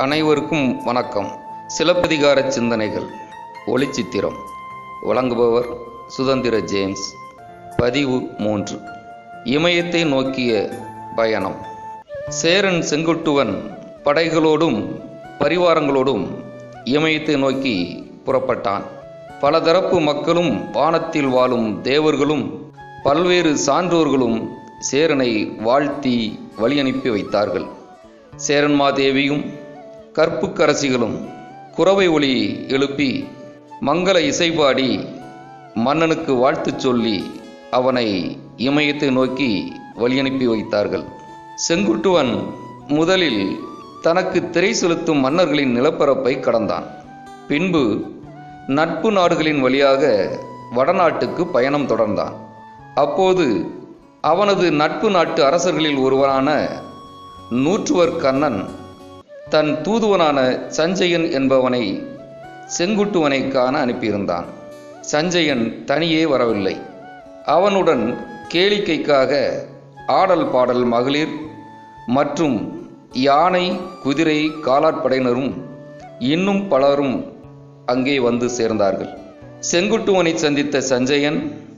அனைவருக்கும் வணக்கம் சிலப்பதிகார சிந்தனைகள் ஒளிச்சித்திரம் வழங்குபவர் சுதந்திர ஜேம்ஸ் பதிவு மூன்று இமயத்தை நோக்கிய பயணம் சேரன் செங்குட்டுவன் படைகளோடும் பரிவாரங்களோடும் இமயத்தை நோக்கி புறப்பட்டான் பலதரப்பு மக்களும் வானத்தில் வாழும் தேவர்களும் பல்வேறு சான்றோர்களும் சேரனை வாழ்த்தி வழியனுப்பி வைத்தார்கள் சேரன்மாதேவியும் கற்புக்கரசிகளும் குறவை ஒளி எழுப்பி மங்கள இசைபாடி மன்னனுக்கு வாழ்த்துச் சொல்லி அவனை இமயத்தை நோக்கி வழியனுப்பி வைத்தார்கள் செங்குட்டுவன் முதலில் தனக்கு திரை செலுத்தும் மன்னர்களின் நிலப்பரப்பை கடந்தான் பின்பு நட்பு நாடுகளின் வழியாக வடநாட்டுக்கு பயணம் தொடர்ந்தான் அப்போது அவனது நட்பு நாட்டு அரசர்களில் ஒருவரான நூற்றுவர் கண்ணன் தன் தூதுவனான சஞ்சயன் என்பவனை செங்குட்டுவனை காண அனுப்பியிருந்தான் சஞ்சயன் தனியே வரவில்லை அவனுடன் கேளிக்கைக்காக ஆடல் பாடல் மகளிர் மற்றும் யானை குதிரை காலாட்படையினரும் இன்னும் பலரும் அங்கே வந்து சேர்ந்தார்கள் செங்குட்டுவனை சந்தித்த சஞ்சயன்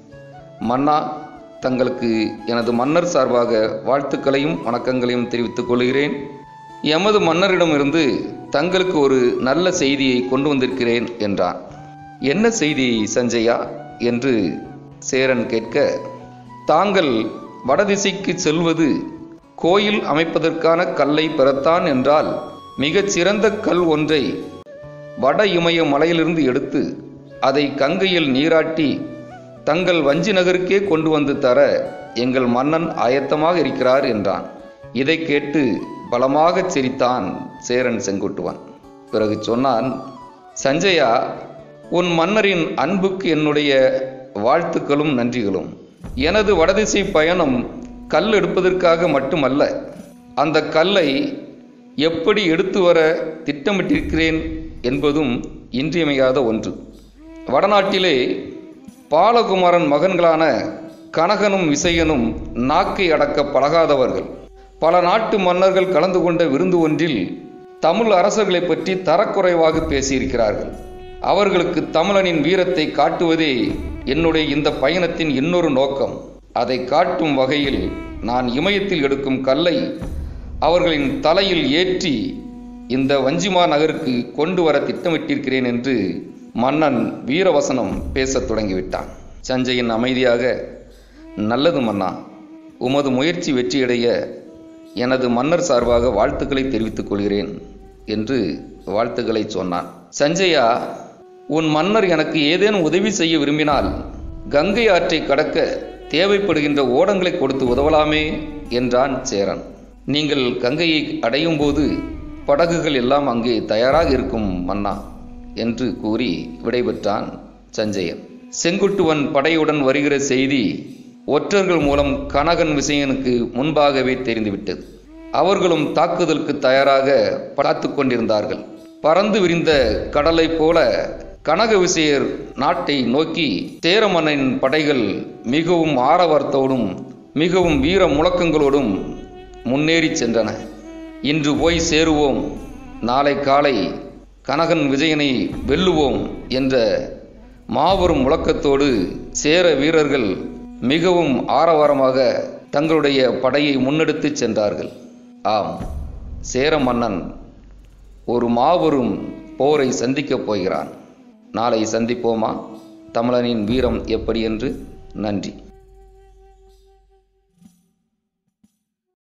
மன்னா தங்களுக்கு எனது மன்னர் சார்பாக வாழ்த்துக்களையும் வணக்கங்களையும் தெரிவித்துக் கொள்கிறேன் எமது மன்னரிடமிருந்து தங்களுக்கு ஒரு நல்ல செய்தியை கொண்டு வந்திருக்கிறேன் என்றான் என்ன செய்தி சஞ்சயா என்று சேரன் கேட்க தாங்கள் வடதிசைக்கு செல்வது கோயில் அமைப்பதற்கான கல்லை பெறத்தான் என்றால் மிகச் சிறந்த கல் ஒன்றை வட இமய மலையிலிருந்து எடுத்து அதை கங்கையில் நீராட்டி தங்கள் வஞ்சி நகருக்கே கொண்டு வந்து தர எங்கள் மன்னன் ஆயத்தமாக இருக்கிறார் என்றான் இதை கேட்டு பலமாகச் சிரித்தான் சேரன் செங்குட்டுவன் பிறகு சொன்னான் சஞ்சயா உன் மன்னரின் அன்புக்கு என்னுடைய வாழ்த்துக்களும் நன்றிகளும் எனது வடதிசை பயணம் கல் எடுப்பதற்காக மட்டுமல்ல அந்த கல்லை எப்படி எடுத்து வர திட்டமிட்டிருக்கிறேன் என்பதும் இன்றியமையாத ஒன்று வடநாட்டிலே பாலகுமாரன் மகன்களான கனகனும் விசயனும் நாக்கை அடக்க பழகாதவர்கள் பல நாட்டு மன்னர்கள் கலந்து கொண்ட விருந்து ஒன்றில் தமிழ் அரசர்களை பற்றி தரக்குறைவாக பேசியிருக்கிறார்கள் அவர்களுக்கு தமிழனின் வீரத்தை காட்டுவதே என்னுடைய இந்த பயணத்தின் இன்னொரு நோக்கம் அதை காட்டும் வகையில் நான் இமயத்தில் எடுக்கும் கல்லை அவர்களின் தலையில் ஏற்றி இந்த வஞ்சிமா நகருக்கு கொண்டு வர திட்டமிட்டிருக்கிறேன் என்று மன்னன் வீரவசனம் பேசத் தொடங்கிவிட்டான் சஞ்சயன் அமைதியாக நல்லது மன்னா உமது முயற்சி வெற்றியடைய எனது மன்னர் சார்பாக வாழ்த்துக்களை தெரிவித்துக் கொள்கிறேன் என்று வாழ்த்துக்களை சொன்னான் சஞ்சயா உன் மன்னர் எனக்கு ஏதேனும் உதவி செய்ய விரும்பினால் கங்கை ஆற்றை கடக்க தேவைப்படுகின்ற ஓடங்களை கொடுத்து உதவலாமே என்றான் சேரன் நீங்கள் கங்கையை அடையும் போது படகுகள் எல்லாம் அங்கே தயாராக இருக்கும் மன்னா என்று கூறி விடைபெற்றான் சஞ்சயன் செங்குட்டுவன் படையுடன் வருகிற செய்தி ஒற்றர்கள் மூலம் கனகன் விசயனுக்கு முன்பாகவே தெரிந்துவிட்டது அவர்களும் தாக்குதலுக்கு தயாராக பார்த்து கொண்டிருந்தார்கள் பறந்து விரிந்த கடலை போல கனக விசயர் நாட்டை நோக்கி சேரமன்னனின் படைகள் மிகவும் ஆரவாரத்தோடும் மிகவும் வீர முழக்கங்களோடும் முன்னேறி சென்றன இன்று போய் சேருவோம் நாளை காலை கனகன் விஜயனை வெல்லுவோம் என்ற மாபெரும் முழக்கத்தோடு சேர வீரர்கள் மிகவும் ஆரவாரமாக தங்களுடைய படையை முன்னெடுத்து சென்றார்கள் ஆம் சேர மன்னன் ஒரு மாபெரும் போரை சந்திக்கப் போகிறான் நாளை சந்திப்போமா தமிழனின் வீரம் எப்படி என்று நன்றி